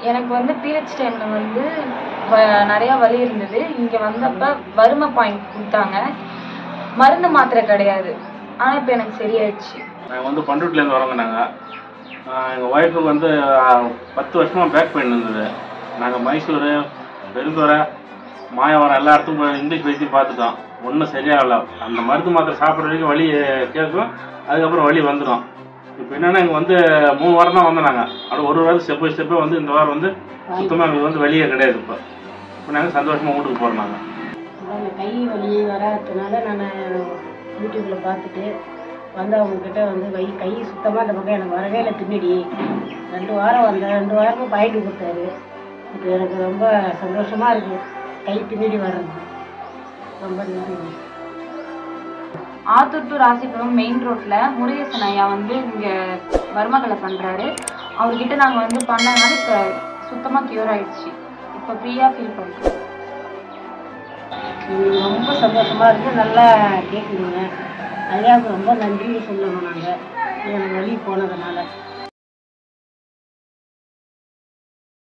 எனக்கு வந்து பீரியட்ஸ் டைமில் வந்து வ- நிறையா வலி இருந்தது இங்கே வந்தப்ப வறுமை பாயிண்ட் கொடுத்தாங்க மருந்து மாத்திரை கிடையாது ஆனால் இப்போ எனக்கு சரியாயிடுச்சு நாங்கள் வந்து பண்ருட்டிலேருந்து வரோங்க நாங்கள் எங்கள் ஒய்ஃபுக்கு வந்து ஆஹ், பத்து வருஷமாக பேக் பெயின் இருந்தது நாங்கள் மைசூர் பெருந்துறை மாயவரம் எல்லா இடத்துக்கும் போய் இங்கிலீஷ் வைத்தியம் பார்த்துட்டோம் ஒன்றும் சரியாகல அந்த மருந்து மாத்திரை சாப்பிட்ற வரைக்கும் வலி கேட்கும் அதுக்கப்புறம் வலி வந்துடும் இப்போ என்னென்னா இங்கே வந்து மூணு வாரம் தான் வந்தோம் நாங்கள் அப்படியே ஒரு வாரம் ஸ்டெப் பை ஸ்டெப்பே வந்து இந்த வாரம் வந்து சுத்தமாக எங்களுக்கு வந்து வலியே கிடையாது இப்போ இப்போ நாங்கள் சந்தோஷமாக வீட்டுக்கு போகிறோம் நாங்கள் அந்த கை வலி வராததுனால நான் யூடியூப்பில் பார்த்துட்டு வந்து அவங்கக்கிட்ட வந்து வை கை சுத்தமாக அந்த பக்கம் எனக்கு வரவே இல்லை பின்னாடி ரெண்டு வாரம் வந்தேன் ரெண்டு வாரமும் பாயிண்ட் கொடுத்தாரு இப்போ எனக்கு ரொம்ப சந்தோஷமாக இருக்குது கை பின்னாடி வர்றது ரொம்ப நன்றி ஆத்தூர் டு ராசிபுரம் மெயின் ரோட்டில் முருகேசன் ஐயா வந்து இங்கே மருமகளை பண்ணுறாரு அவர்கிட்ட நாங்கள் வந்து பண்ணனால இப்போ சுத்தமாக க்யூர் ஆயிடுச்சு இப்போ ஃப்ரீயாக ஃபீல் பண்ணுறோம் எங்களுக்கு ரொம்ப சந்தோஷமாக இருக்குது நல்லா கேட்குறீங்க ஐயாவுக்கு ரொம்ப நன்றி சொல்லணும் நாங்கள் எனக்கு வழி போனதுனால